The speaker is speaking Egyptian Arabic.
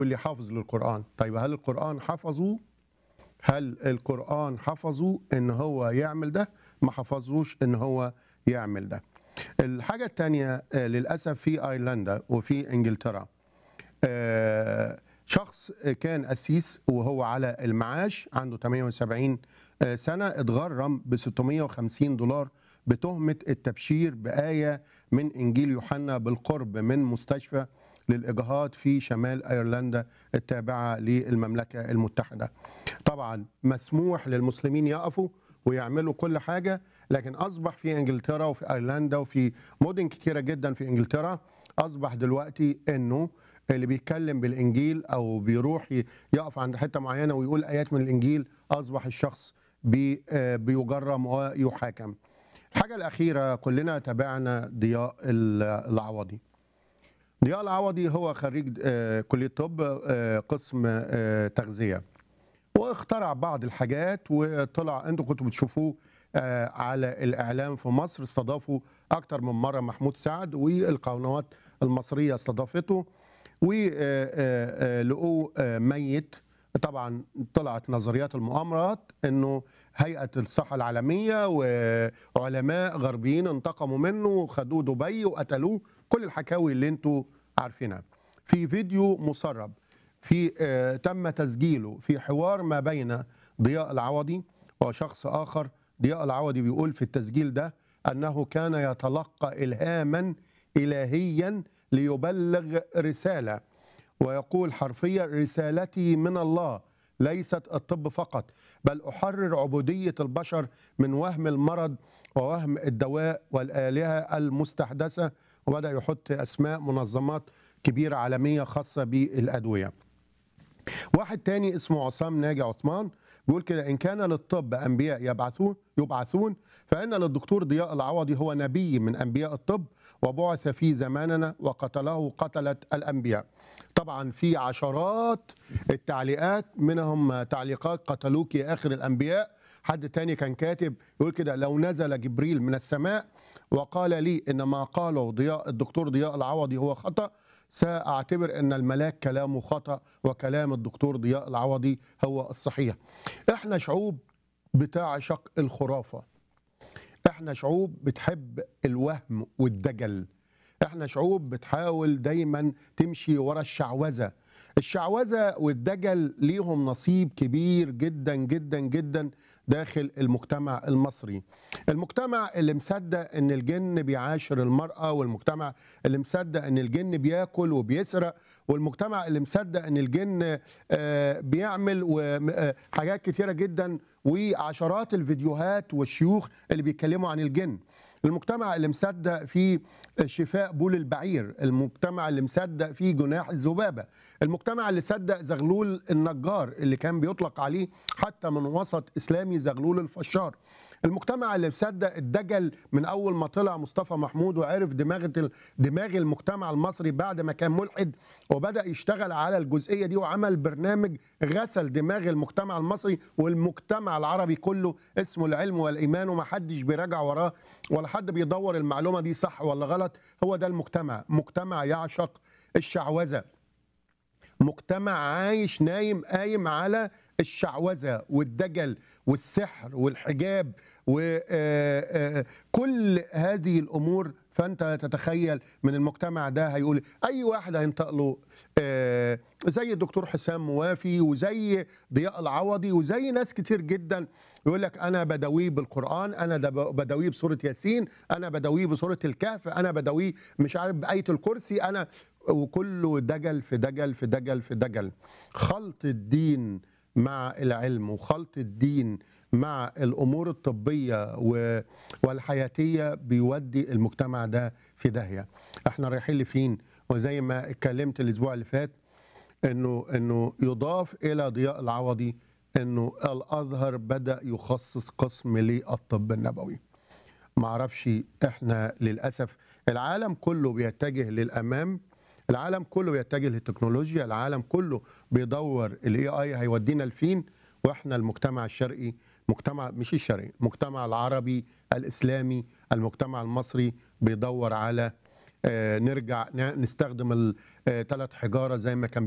واللي حافظ للقرآن طيب هل القرآن حفظه هل القرآن حفظه ان هو يعمل ده ما حفظوش ان هو يعمل ده الحاجة التانية آه، للأسف في أيرلندا وفي إنجلترا آه، شخص كان قسيس وهو على المعاش عنده 78 آه، سنة اتغرم ب 650 دولار بتهمة التبشير بآية من إنجيل يوحنا بالقرب من مستشفى للإجهاض في شمال أيرلندا التابعة للمملكة المتحدة طبعا مسموح للمسلمين يقفوا ويعملوا كل حاجة لكن أصبح في إنجلترا وفي أيرلندا وفي مدن كتيرة جدا في إنجلترا أصبح دلوقتي أنه اللي بيتكلم بالإنجيل أو بيروح ي- يقف عند حتة معينة ويقول آيات من الإنجيل أصبح الشخص بي آه، بيجرم ويحاكم الحاجة الأخيرة كلنا تابعنا ضياء ال- العوضي ضياء العوضي هو خريج آه، كلية طب آه، قسم آه، تغذية واخترع بعض الحاجات وطلع انتوا كنتوا بتشوفوه آه، على الاعلام في مصر استضافوا اكتر من مره محمود سعد والقنوات المصريه استضافته ولقوه ميت طبعا طلعت نظريات المؤامرات انه هيئه الصحه العالميه وعلماء غربيين انتقموا منه وخدوه دبي وقتلوه كل الحكاوي اللي انتوا عارفينها في فيديو مسرب في آه، تم تسجيله في حوار ما بين ضياء العوضي وشخص آخر ضياء العوضي بيقول في التسجيل ده أنه كان يتلقى إلهاما إلهيا ليبلغ رسالة ويقول حرفيا رسالتي من الله ليست الطب فقط بل أحرر عبودية البشر من وهم المرض ووهم الدواء والآلهة المستحدثة وبدأ يحط أسماء منظمات كبيرة عالمية خاصة بالأدوية واحد تاني اسمه عصام ناجي عثمان بيقول كده ان كان للطب انبياء يبعثون يبعثون فان للدكتور ضياء العوضي هو نبي من انبياء الطب وبعث في زماننا وقتله قتله الانبياء طبعا في عشرات التعليقات منهم تعليقات قتلوك يا اخر الانبياء حد تاني كان كاتب يقول كده لو نزل جبريل من السماء وقال لي ان ما قاله ضياء الدكتور ضياء العوضي هو خطأ ساعتبر ان الملاك كلامه خطا وكلام الدكتور ضياء العوضي هو الصحيح احنا شعوب بتعشق الخرافه احنا شعوب بتحب الوهم والدجل احنا شعوب بتحاول دايما تمشي ورا الشعوذه الشعوذه والدجل ليهم نصيب كبير جدا جدا جدا داخل المجتمع المصري المجتمع اللي مصدق ان الجن بيعاشر المراه والمجتمع اللي مصدق ان الجن بياكل وبيسرق والمجتمع اللي مصدق ان الجن آه، بيعمل وم- آه، حاجات كتيره جدا وعشرات الفيديوهات والشيوخ اللي بيتكلموا عن الجن المجتمع اللي مصدق في شفاء بول البعير المجتمع اللي مصدق في جناح الذبابة المجتمع اللي صدق زغلول النجار اللي كان بيطلق عليه حتى من وسط إسلامي زغلول الفشار المجتمع اللي مصدق الدجل من اول ما طلع مصطفى محمود وعرف دماغ ال- دماغ المجتمع المصري بعد ما كان ملحد وبدا يشتغل على الجزئيه دي وعمل برنامج غسل دماغ المجتمع المصري والمجتمع العربي كله اسمه العلم والايمان وما حدش بيراجع وراه ولا حد بيدور المعلومه دي صح ولا غلط هو ده المجتمع مجتمع يعشق الشعوذه مجتمع عايش نايم قايم على الشعوذه والدجل والسحر والحجاب وكل هذه الامور فانت تتخيل من المجتمع ده هيقول اي واحد هينطق له آه، زي الدكتور حسام موافي وزي ضياء العوضي وزي ناس كتير جدا يقول لك انا بدويه بالقران انا ده بدويه بسوره ياسين انا بدويه بسوره الكهف انا بدويه مش عارف بايه الكرسي انا وكله دجل في دجل في دجل في دجل خلط الدين مع العلم وخلط الدين مع الامور الطبيه و- والحياتيه بيودي المجتمع ده في داهيه احنا رايحين لفين وزي ما اتكلمت الاسبوع اللي فات انه انه يضاف الى ضياء العوضي انه الازهر بدا يخصص قسم للطب النبوي ما اعرفش احنا للاسف العالم كله بيتجه للامام العالم كله بيتجه للتكنولوجيا العالم كله بيدور الاي اي هيودينا لفين واحنا المجتمع الشرقي مجتمع مش الشرقي المجتمع العربي الاسلامي المجتمع المصري بيدور على آه، نرجع ن- نستخدم الثلاث حجاره زي ما كان